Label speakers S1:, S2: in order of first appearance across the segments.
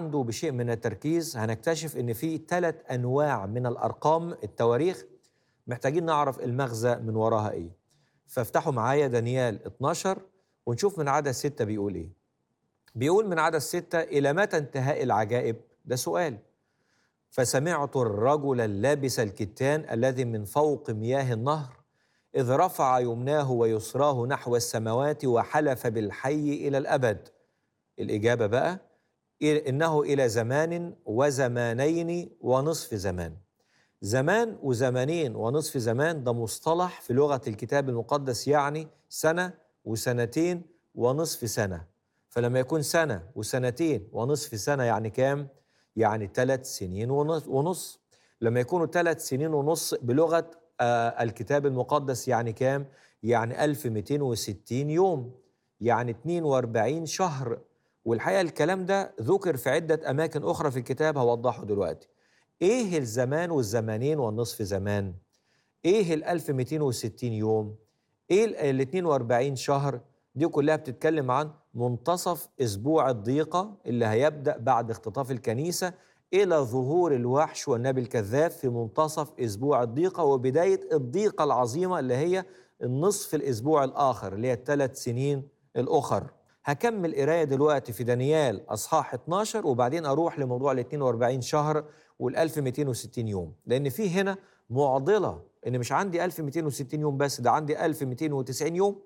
S1: عنده بشيء من التركيز هنكتشف ان في ثلاث انواع من الارقام التواريخ محتاجين نعرف المغزى من وراها ايه فافتحوا معايا دانيال 12 ونشوف من عدد ستة بيقول ايه بيقول من عدد ستة إلى متى انتهاء العجائب ده سؤال فسمعت الرجل اللابس الكتان الذي من فوق مياه النهر إذ رفع يمناه ويسراه نحو السماوات وحلف بالحي إلى الأبد الإجابة بقى إنه إلى زمان وزمانين ونصف زمان زمان وزمانين ونصف زمان ده مصطلح في لغة الكتاب المقدس يعني سنة وسنتين ونصف سنة فلما يكون سنة وسنتين ونصف سنة يعني كام؟ يعني ثلاث سنين ونص, ونص. لما يكونوا ثلاث سنين ونص بلغة آه الكتاب المقدس يعني كام؟ يعني 1260 يوم يعني 42 شهر والحقيقة الكلام ده ذكر في عدة أماكن أخرى في الكتاب هوضحه دلوقتي إيه الزمان والزمانين والنصف زمان؟ إيه ال 1260 يوم؟ إيه ال 42 شهر؟ دي كلها بتتكلم عن منتصف اسبوع الضيقه اللي هيبدا بعد اختطاف الكنيسه الى ظهور الوحش والنبي الكذاب في منتصف اسبوع الضيقه وبدايه الضيقه العظيمه اللي هي النصف الاسبوع الاخر اللي هي الثلاث سنين الاخر هكمل قرايه دلوقتي في دانيال اصحاح 12 وبعدين اروح لموضوع ال 42 شهر وال 1260 يوم لان في هنا معضله ان مش عندي 1260 يوم بس ده عندي 1290 يوم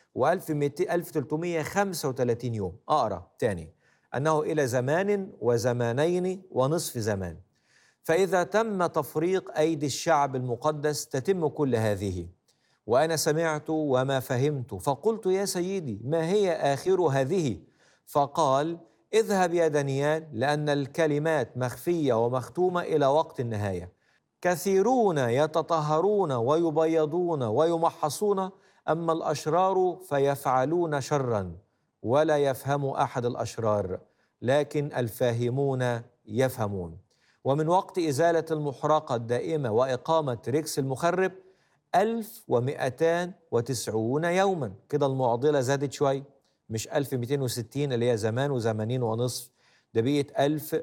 S1: و1335 يوم أقرأ تاني أنه إلى زمان وزمانين ونصف زمان فإذا تم تفريق أيدي الشعب المقدس تتم كل هذه وأنا سمعت وما فهمت فقلت يا سيدي ما هي آخر هذه فقال اذهب يا دانيال لأن الكلمات مخفية ومختومة إلى وقت النهاية كثيرون يتطهرون ويبيضون ويمحصون اما الاشرار فيفعلون شرا ولا يفهم احد الاشرار لكن الفاهمون يفهمون ومن وقت ازاله المحرقه الدائمه واقامه ريكس المخرب 1290 يوما كده المعضله زادت شوي مش 1260 اللي هي زمان وزمانين ونصف ده بقت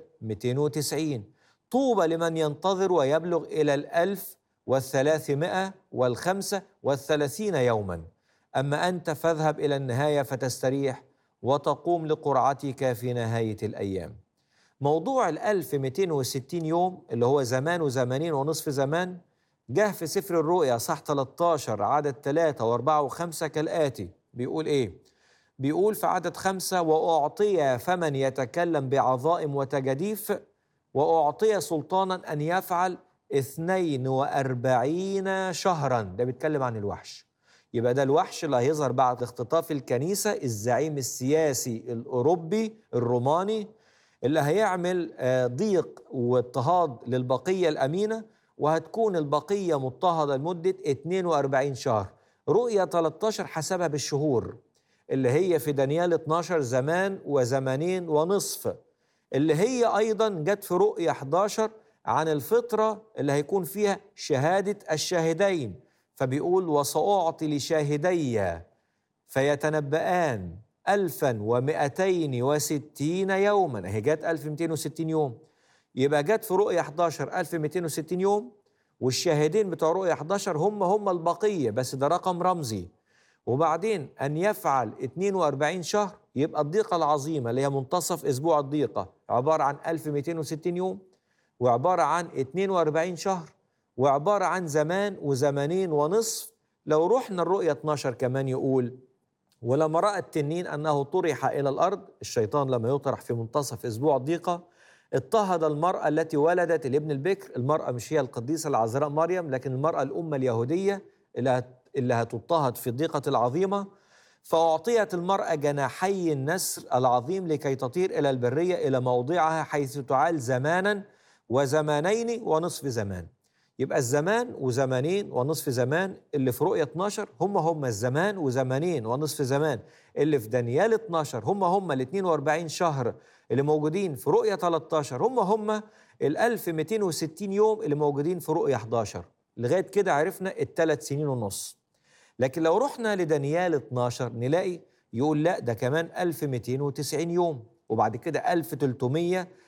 S1: 1290 طوبى لمن ينتظر ويبلغ إلى الألف والثلاثمائة والخمسة والثلاثين يوما أما أنت فاذهب إلى النهاية فتستريح وتقوم لقرعتك في نهاية الأيام موضوع الألف مئتين وستين يوم اللي هو زمان وزمانين ونصف زمان جه في سفر الرؤيا صح 13 عدد 3 و4 و5 كالآتي بيقول إيه؟ بيقول في عدد خمسة وأعطي فمن يتكلم بعظائم وتجاديف وأعطي سلطانا أن يفعل اثنين وأربعين شهرا ده بيتكلم عن الوحش يبقى ده الوحش اللي هيظهر بعد اختطاف الكنيسة الزعيم السياسي الأوروبي الروماني اللي هيعمل ضيق واضطهاد للبقية الأمينة وهتكون البقية مضطهدة لمدة 42 شهر رؤية 13 حسبها بالشهور اللي هي في دانيال 12 زمان وزمانين ونصف اللي هي أيضا جت في رؤية 11 عن الفطرة اللي هيكون فيها شهادة الشاهدين فبيقول وسأعطي لشاهدي فيتنبأان ألفا ومئتين وستين يوما هي جت 1260 يوم يبقى جت في رؤية 11 1260 يوم والشاهدين بتوع رؤية 11 هم هم البقية بس ده رقم رمزي وبعدين أن يفعل 42 شهر يبقى الضيقة العظيمة اللي هي منتصف أسبوع الضيقة عبارة عن 1260 يوم وعبارة عن 42 شهر وعبارة عن زمان وزمانين ونصف لو رحنا الرؤية 12 كمان يقول ولما رأى التنين أنه طرح إلى الأرض الشيطان لما يطرح في منتصف أسبوع الضيقة اضطهد المرأة التي ولدت الابن البكر المرأة مش هي القديسة العذراء مريم لكن المرأة الأمة اليهودية اللي اللي هتضطهد في الضيقة العظيمة فأعطيت المرأة جناحي النسر العظيم لكي تطير إلى البرية إلى موضعها حيث تعال زمانا وزمانين ونصف زمان يبقى الزمان وزمانين ونصف زمان اللي في رؤية 12 هم هم الزمان وزمانين ونصف زمان اللي في دانيال 12 هم هم ال 42 شهر اللي موجودين في رؤية 13 هم هم ال 1260 يوم اللي موجودين في رؤية 11 لغاية كده عرفنا الثلاث سنين ونص لكن لو رحنا لدانيال 12 نلاقي يقول لا ده كمان 1290 يوم وبعد كده